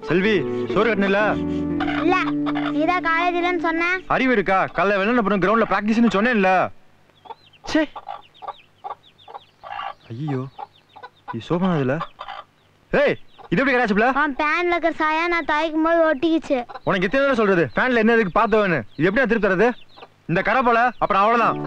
செல்வி சோறு கட்டணில இல்ல நீதான் காலேஜ் இல்லைன்னு சொன்ன அறிவு இருக்கா காலைல வெள்ளன போன கிரவுண்ட்ல பிராக்டிஸ்னு சொன்னேன்ல சே ஐயோ இது சோபனா இதுல ஏய் இது எப்படி கிடையாச்சுல அவன் பேன்ல இருக்கிற சாயா நான் துவைக்கும் போது ஒட்டிக்கிச்சு உனக்கு எத்தனை தடவை சொல்றது ஃபேன்ல என்ன இருக்கு பார்த்தவனு இது எப்படி நான் திருப்பி தரது இந்த கரை போல அப்புறம் அவ்வளவுதான்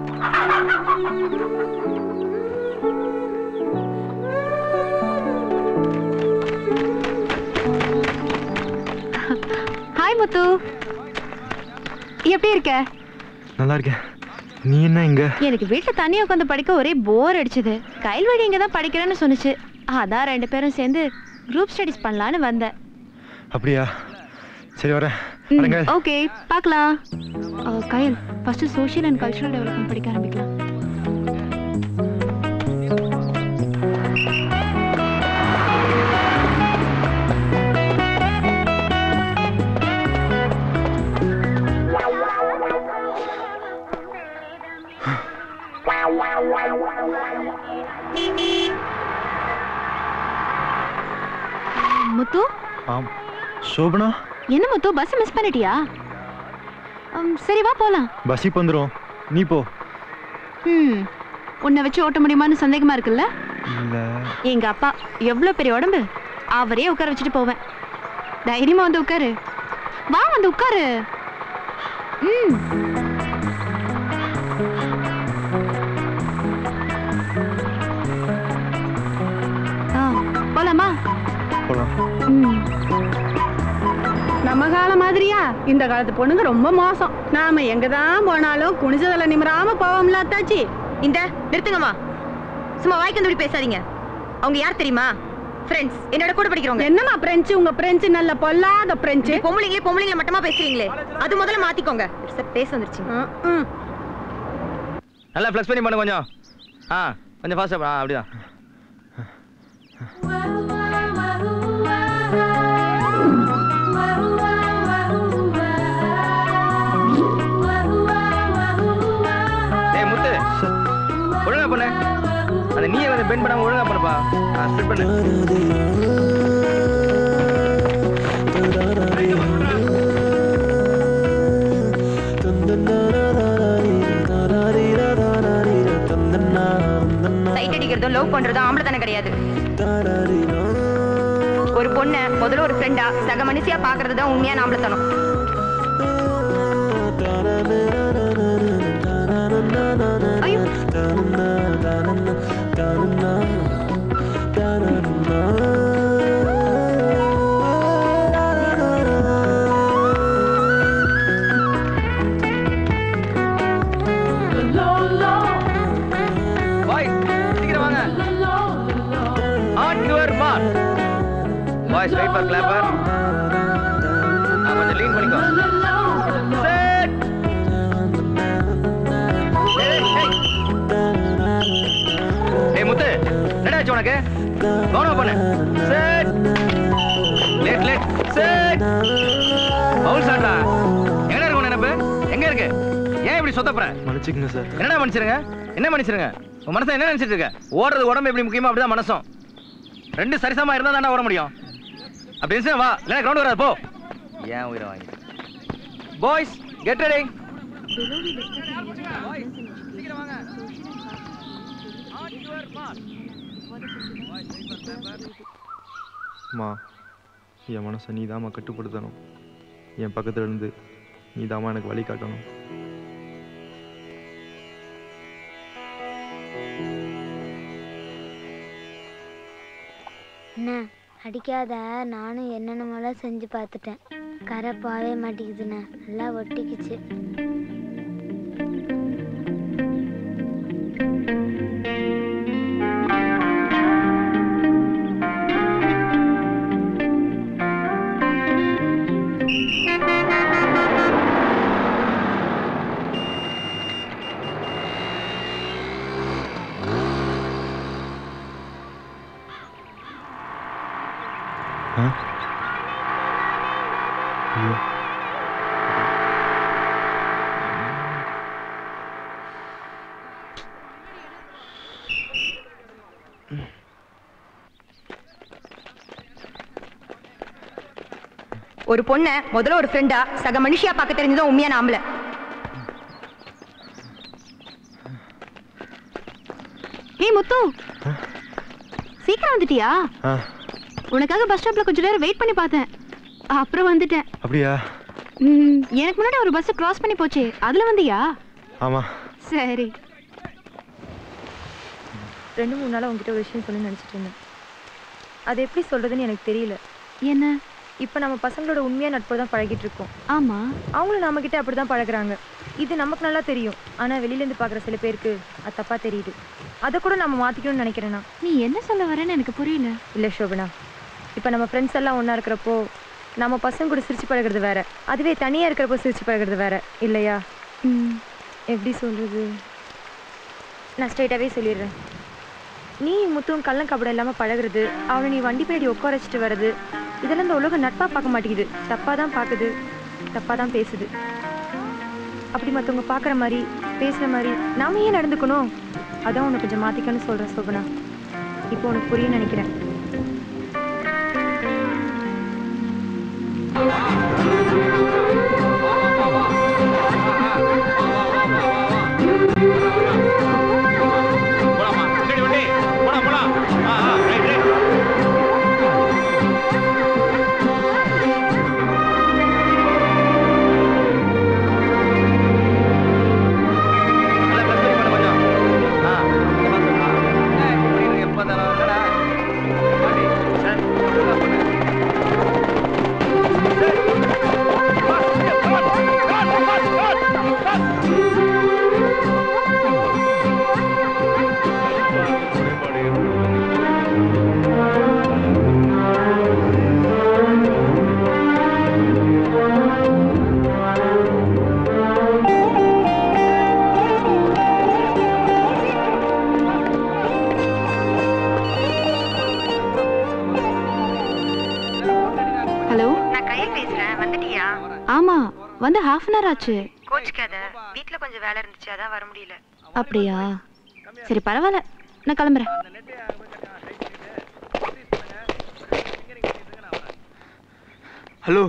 ஹாய் முத்து எப்படி இருக்க நல்லா இருக்கேன் நீ என்ன இங்க எனக்கு வீட்டில் தனியாக உட்காந்து படிக்க ஒரே போர் அடிச்சது கைல்வழி இங்கே தான் படிக்கிறேன்னு சொன்னுச்சு அதான் ரெண்டு பேரும் சேர்ந்து குரூப் ஸ்டடிஸ் பண்ணலான்னு வந்தேன் அப்படியா சரி வரேன் ம், வரேங்க ஓகே பார்க்கலாம் அஹ், Kayal first social and cultural development படிக்க ஆரம்பிக்கலாம் முத்து ஆம் சோபனா என்ன முத்து பஸ் மிஸ் பண்ணிட்டியா ம், சரி வா போலாம் பஸ் இப்போ வந்துடும் நீ போ ம் உன்னை வச்சு ஓட்ட முடியுமான்னு சந்தேகமா இருக்குல்ல இல்ல எங்க அப்பா எவ்வளவு பெரிய உடம்பு அவரே உட்கார வச்சுட்டு போவேன் தைரியமா வந்து உட்காரு வா வந்து உட்காரு ம் ஆ, போலாமா போலாம் ம் நம்ம காலம் மாதிரியா இந்த காலத்து பொண்ணுங்க ரொம்ப மோசம் நாம எங்க தான் போனாலும் குனிஞ்சதில்ல நிமிராம போவோம்ல அத்தாச்சி இந்த நிறுத்துங்கம்மா சும்மா வாய்க்கு வந்து பேசாதீங்க அவங்க யார் தெரியுமா ஃப்ரெண்ட்ஸ் என்னோட கூட படிக்கிறவங்க என்னம்மா பிரெஞ்சு உங்க பிரெஞ்சு நல்ல பொல்லாத பிரெஞ்சு பொம்பளைங்களே பொம்பளைங்கள மட்டமா பேசுறீங்களே அது முதல்ல மாத்திக்கோங்க சார் பேச வந்துருச்சு ம், ம். நல்லா ஃப்ளெக்ஸ் பண்ணி பண்ணு கொஞ்சம் ஆ கொஞ்சம் ஃபாஸ்ட்டாக ஆ அப்படிதான் டேய் முத்து ஒழுங்கா பண்ணு அந்த நீயே வந்து பெண்ட் பண்ணாம ஒழுங்கா பண்ணுப்பா ஆ ஸ்பிட் பண்ணு சைட் அடிக்கிறதும் லவ் பண்றதும் ஆம்பளை தானே கிடையாது ஒரு பொண்ணை முதல்ல ஒரு ஃப்ரெண்டா சக மனுஷியா பாக்குறது தான் உண்மையான ஆம்பளைத்தனம் ஐயோ பாய்ஸ் சீக்கிரம் வாங்க on your mark boys wait for clapper ஆ கொஞ்சம் லீன் பண்ணிக்கோ செட் ஏய் முத்து என்னடா ஆச்சு உனக்கு கவனம் பண்ணு செட் லேட் லேட் செட் பவுல் சாண்டா எங்க இருக்கு உன் நினைப்பு எங்க இருக்கு ஏன் இப்படி சொத்தப்புற மன்னிச்சுக்கங்க சார் என்னடா மனுஷருங்க என்ன மனுஷருங்க உன் மனசை என்ன நினைச்சிட்டு இருக்க ஓடுறது உடம்பு எப்படி முக்கியமோ அப்படிதான் மனசும் ரெண்டு சரிசமா இருந்தா தானே ஓட முடியும் அப்படி இருந்துச்சு வா இல்லைன்னா கிரவுண்ட் வராது போ ஏன் உயிரை வாங்கி பாய்ஸ் கெட் ரெடி அம்மா என் மனசை நீ தாம்மா கட்டுப்படுத்தணும் என் பக்கத்துல இருந்து நீ தாம்மா எனக்கு வழி காட்டணும் என்ன அடிக்காத நானும் என்னென்னமெல்லாம் செஞ்சு பார்த்துட்டேன் கரை போகவே மாட்டேங்குதுண்ணே நல்லா ஒட்டிக்கிச்சு ஆ ஐயோ ஒரு பொண்ணை முதல்ல ஒரு ஃப்ரெண்டா சக மனுஷியா பார்க்க தெரிஞ்சதும் உண்மையான ஆம்பளை ஏய் முத்து சீக்கிரம் வந்துட்டியா ஆ உனக்காக பஸ் ஸ்டாப்ல கொஞ்ச நேரம் வெயிட் பண்ணி பார்த்தேன் அப்புறம் வந்துட்டேன் அப்படியா ம், எனக்கு முன்னாடி ஒரு பஸ் கிராஸ் பண்ணி போச்சே அதுல வந்தியா ஆமாம் சரி ரெண்டு மூணு நாளா உங்ககிட்ட ஒரு விஷயம் சொல்லி நினைச்சிட்டு இருந்தேன் அது எப்படி சொல்றதுன்னு எனக்கு தெரியல என்ன இப்போ நம்ம பசங்களோட உண்மையான நட்பு தான் பழகிட்டு இருக்கோம் ஆமா அவங்களும் நம்ம கிட்ட அப்படிதான் பழகுறாங்க இது நமக்கு நல்லா தெரியும் ஆனா வெளியில இருந்து பாக்குற சில பேருக்கு அது தப்பா தெரியுது அதை கூட நம்ம மாத்திக்கணும்னு நினைக்கிறேன் நான் நீ என்ன சொல்ல வரேன்னு எனக்கு புரியல இல்ல சோபனா இப்போ நம்ம ஃப்ரெண்ட்ஸ் எல்லாம் ஒண்ணா இருக்கிறப்போ நம்ம பசங்க கூட சிரிச்சு பழகுறது வேற அதுவே தனியா இருக்கிறப்போ சிரிச்சு பழகுறது வேற இல்லையா ம், எப்படி சொல்றது நான் ஸ்ட்ரைட்டாவே சொல்லிடுறேன் நீ முத்துவும் கள்ளம் கபடம் இல்லாம பழகுறது அவனை நீ வண்டி பின்னாடி உட்கார வச்சுட்டு வர்றது இதெல்லாம் இந்த உலகம் நட்பா பார்க்க மாட்டேங்குது தப்பா தான் பார்க்குது தப்பா தான் பேசுது அப்படி மற்றவங்க பார்க்குற மாதிரி பேசுற மாதிரி நாம ஏன் நடந்துக்கணும் அதான் உன்னை கொஞ்சம் மாத்திக்கணும்னு சொல்றேன் சோபனா இப்போ உனக்கு புரியும் நினைக்கிறேன் போலாமா சரி வண்டி போலாம் போலாம் ஆ ஆ ரைட் ரைட் நல்லா press பண்ணி பண்ணு கொஞ்சம். ஆ, இந்த மாதிரி சொல்லு. ஏய், இப்படி இருக்கு, எப்ப தரம் இல்லடா. வண்டி, சார், நல்லா பண்ணு. Sir. Fast, come on, come on, fast, fast, fast. Hello நான் கையில் பேசுறேன் வந்துட்டியா ஆமா வந்து ஹாஃப் அன் ஹவர் ஆச்சு கோச்சுக்காத வீட்ல கொஞ்சம் வேலை இருந்துச்சு அதான் வர முடியல அப்படியா சரி பரவாயில்ல நான் கிளம்புறேன் ஹலோ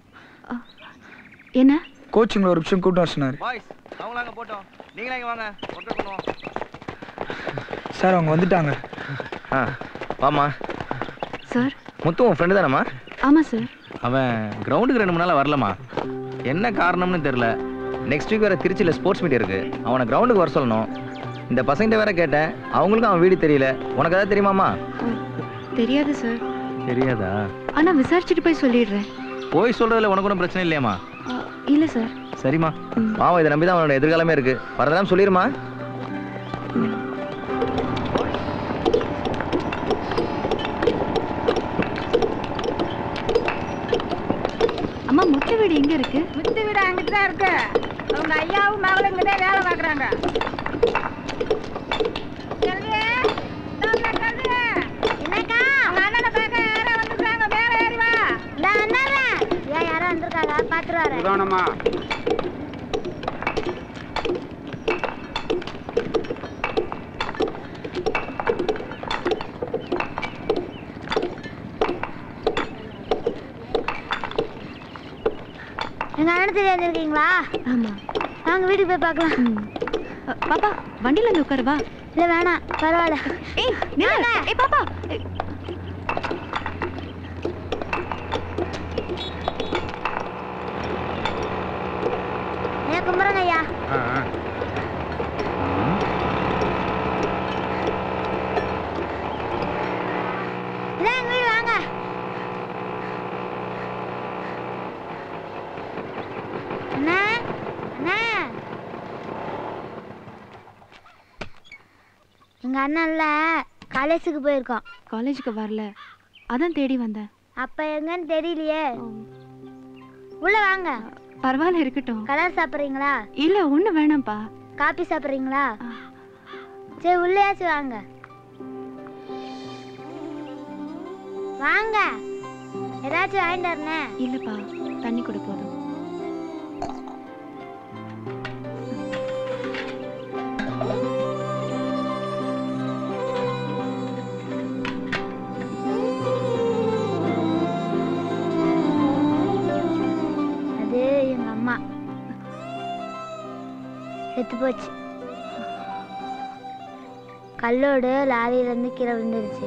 என்ன கோச்சிங்கில் ஒரு நிமிஷம் கூட்டம் வர சொன்னார் பாய்ஸ் அவங்கள அங்க போட்டோம் நீங்களா இங்க வாங்க ஒர்க் பண்ணுவோம் சார் அவங்க வந்துட்டாங்க ஆ வாமா சார் முத்து உன் ஃப்ரெண்டு தானம்மா ஆமா சார் அவன் கிரவுண்டுக்கு ரெண்டு மூணு நாளாக வரலம்மா என்ன காரணம்னு தெரில நெக்ஸ்ட் வீக் வேற திருச்சியில் ஸ்போர்ட்ஸ் மீட் இருக்கு அவனை கிரவுண்டுக்கு வர சொல்லணும் இந்த பசங்கிட்ட வேற கேட்டேன் அவங்களுக்கும் அவன் வீடு தெரியல உனக்கு ஏதாவது தெரியுமாம்மா தெரியாது சார் தெரியாதா ஆனா விசாரிச்சுட்டு போய் சொல்லிடுறேன் போய் சொல்றதுல உனக்கு ஒன்றும் பிரச்சனை இல்லையாம்மா ஆ, இல்ல சார் சரிம்மா மாமா இதை நம்பி தான் அவனோட எதிர்காலமே இருக்கு வரதான் சொல்லிடுமா அம்மா முட்டை வீடு எங்க இருக்கு முத்து வீடு அங்கிட்டு தான் இருக்கு அவங்க ஐயாவும் மகளும் இங்கே தான் வேலை பார்க்குறாங்க என்னக்கா அண்ணனை பார்க்க யாரோ வந்துருக்காங்க மேலே ஏறி வா இந்த அண்ணாவ ஏன் யாரோ வந்திருக்காங்க பாத்துட்டு வரேன் உதாரணமா எங்க அண்ணன் தெரிய வந்திருக்கீங்களா ஆமா வாங்க வீட்டுக்கு போய் பார்க்கலாம் ம். அ, பாப்பா வண்டியில இருந்து உட்காரு வா இல்ல வேணாம் பரவாயில்ல ஏய் நில்லு ஏய் பாப்பா ஏய், ஐயா கும்பிடுங்க ஐயா இல்ல எங்க வீடு வாங்க அண்ணா அண்ணா எங்க அண்ணன்ல காலேஜுக்கு போயிருக்கோம் காலேஜுக்கு வரல அதான் தேடி வந்தேன் அப்ப எங்கன்னு தெரியலையே உள்ள வாங்க பரவாயில்ல இருக்கட்டும் கலர் சாப்பிட்றீங்களா இல்ல ஒண்ணு வேணாம்ப்பா காபி சாப்பிட்றீங்களா சரி உள்ளேயாச்சும் வாங்க வாங்க ஏதாச்சும் வாங்கிட்டு வரணும் இல்லப்பா தண்ணி கொடு போதும் செத்து போச்சு கல்லோடு லாரியிலேருந்து கீழே விழுந்துருச்சு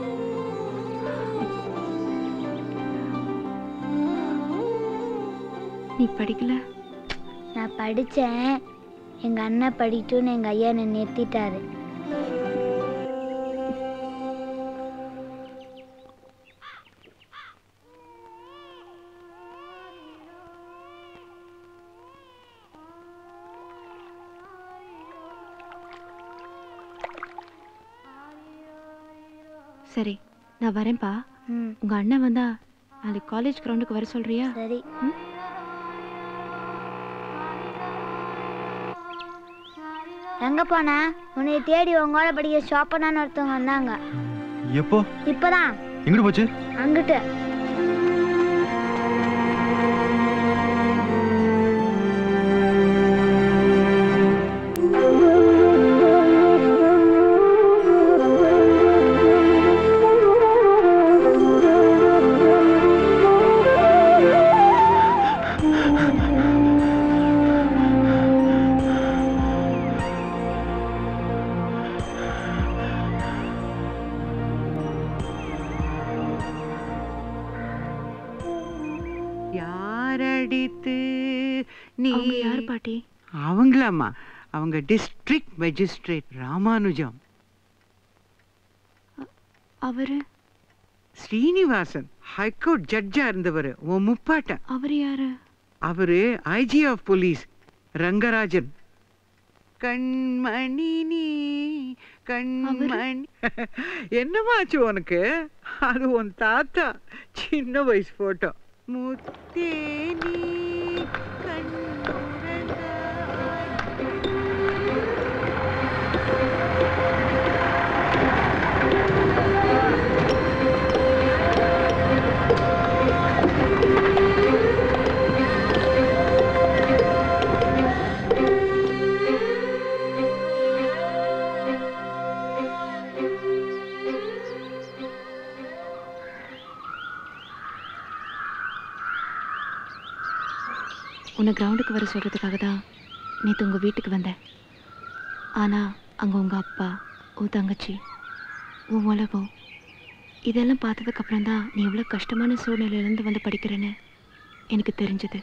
நீ படிக்கல நான் படித்தேன் எங்கள் அண்ணன் படிக்கட்டும்னு எங்கள் ஐயா என்னை நிறுத்திட்டாரு சரி நான் வரேன்ப்பா ம் உங்க அண்ணன் வந்தா நாளைக்கு காலேஜ் கிரவுண்டுக்கு வர சொல்றியா சரி ம்? எங்க போன உன்னை தேடி உங்களோட படிக்க ஷாப்பனான்னு ஒருத்தவங்க வந்தாங்க எப்போ இப்பதான் எங்கிட்டு போச்சு அங்கிட்டு யாரடித்து நீ அவங்க யார் பாட்டி அவங்களாம்மா அவங்க டிஸ்ட்ரிக்ட் மேஜிஸ்ட்ரேட் ராமானுஜம் அவரு ஸ்ரீனிவாசன் ஹைகோர்ட் ஜட்ஜா இருந்தவர் உன் முப்பாட்டன் அவரு யாரு அவரு ஐஜி ஆஃப் போலீஸ் ரங்கராஜன் கண்மணி நீ கண்மணி என்னமாச்சு உனக்கு அது உன் தாத்தா சின்ன வயசு போட்டோ முத்தே நீ கண்ணுறங்காய். உன்னை கிரவுண்டுக்கு வர சொல்றதுக்காக தான் நேற்று உங்கள் வீட்டுக்கு வந்தேன் ஆனால் அங்கே உங்கள் அப்பா உன் தங்கச்சி உன் உலகம் இதெல்லாம் பார்த்ததுக்கப்புறம் தான் நீ எவ்வளோ கஷ்டமான சூழ்நிலையிலேருந்து வந்து படிக்கிறேன்னு எனக்கு தெரிஞ்சது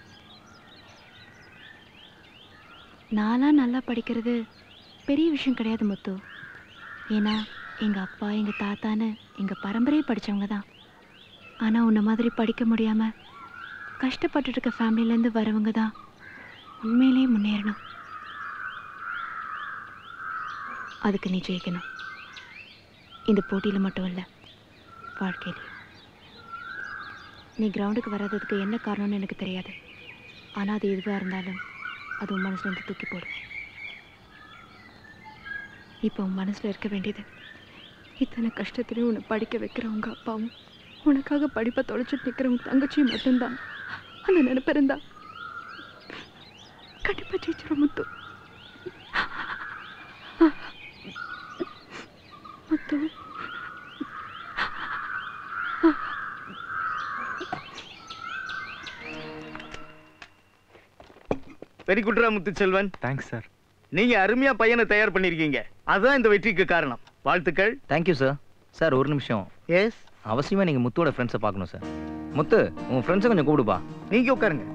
நான்லாம் நல்லா படிக்கிறது பெரிய விஷயம் கிடையாது முத்து ஏன்னா எங்கள் அப்பா எங்கள் தாத்தான்னு எங்கள் பரம்பரையே படித்தவங்க தான் ஆனால் உன்னை மாதிரி படிக்க முடியாமல் கஷ்டப்பட்டுட்டு இருக்க ஃபேமிலிலேருந்து வரவங்க தான் உண்மையிலேயே முன்னேறணும் அதுக்கு நீ ஜெயிக்கணும் இந்த போட்டியில் மட்டும் இல்லை வாழ்க்கையில் நீ கிரவுண்டுக்கு வராததுக்கு என்ன காரணம்னு எனக்கு தெரியாது ஆனால் அது எதுவாக இருந்தாலும் அது உன் மனசுலேருந்து தூக்கி போடு இப்போ உன் மனசில் இருக்க வேண்டியது இத்தனை கஷ்டத்துலையும் உன்னை படிக்க வைக்கிற உங்க அப்பாவும் உனக்காக படிப்பை தொலைச்சிட்டு நிற்கிற உன் தங்கச்சியும் மட்டும்தான் அந்த நினைப்பு இருந்தா கண்டிப்பா ஜெயிச்சிடும் முத்து முத்து வெரி குட்ரா முத்துச்செல்வன் தேங்க்ஸ் சார் நீங்க அருமையா பையனை தயார் பண்ணிருக்கீங்க அதுதான் இந்த வெற்றிக்கு காரணம் வாழ்த்துக்கள் தேங்க்யூ சார் சார் ஒரு நிமிஷம் எஸ் அவசியமா நீங்க முத்துவோட ஃப்ரெண்ட்ஸை பார்க்கணும் சார் முத்து உன் ஃப்ரெண்ட்ஸை கொஞ்சம் கூப்பிடுப்பா நீங்க உட்காருங்க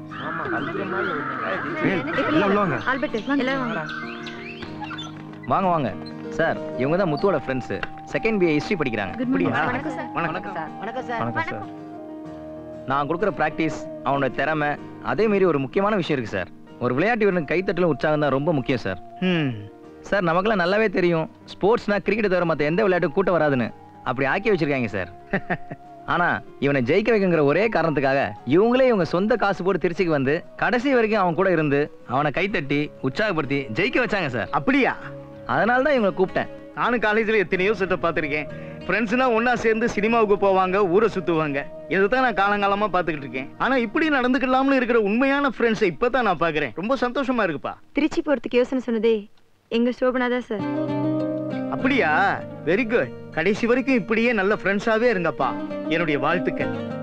எல்லாம் உள்ள வாங்க ஆல்பர்ட் எல்லாரும் வாங்க வாங்க வாங்க சார் இவங்க தான் முத்துவோட ஃப்ரெண்ட்ஸு செகண்ட் பிஏ ஹிஸ்ட்ரி படிக்கிறாங்க அப்படியா வணக்கம் சார் வணக்கம் வணக்கம் சார் நான் கொடுக்குற ப்ராக்டிஸ் அவனோட திறமை அதே மீறி ஒரு முக்கியமான விஷயம் இருக்கு சார் ஒரு விளையாட்டு வீரனுக்கு கைத்தட்டலும் உற்சாகம் தான் ரொம்ப முக்கியம் சார் ம் சார் நமக்கெல்லாம் நல்லாவே தெரியும் ஸ்போர்ட்ஸ்னா கிரிக்கெட் தவிர மற்ற எந்த விளையாட்டும் கூட்டம் வராதுன்னு அப்படி ஆக்கி வச்சிருக்காங்க சார் ஆனா இவனை ஜெயிக்க வைக்குங்கிற ஒரே காரணத்துக்காக இவங்களே இவங்க சொந்த காசு போட்டு திருச்சிக்கு வந்து கடைசி வரைக்கும் அவன் கூட இருந்து அவனை கைத்தட்டி உற்சாகப்படுத்தி ஜெயிக்க வச்சாங்க சார் அப்படியா அதனால தான் இவங்களை கூப்பிட்டேன் நானும் காலேஜ்ல எத்தனையோ செட்டை பார்த்துருக்கேன் ஃப்ரெண்ட்ஸ்னா ஒண்ணா சேர்ந்து சினிமாவுக்கு போவாங்க ஊரை சுத்துவாங்க இதுதான் நான் காலங்காலமா பார்த்துக்கிட்டு இருக்கேன் ஆனா இப்படி நடந்துக்கலாம்னு இருக்கிற உண்மையான ஃப்ரெண்ட்ஸை இப்பதான் நான் பார்க்கறேன் ரொம்ப சந்தோஷமா இருக்குப்பா திருச்சி போறதுக்கு யோசனை சொன்னதே எங்க சோபனா தான் சார் அப்படியா வெரி குட் கடைசி வரைக்கும் இப்படியே நல்ல ஃப்ரெண்ட்ஸாவே இருங்கப்பா என்னுடைய வாழ்த்துக்கள்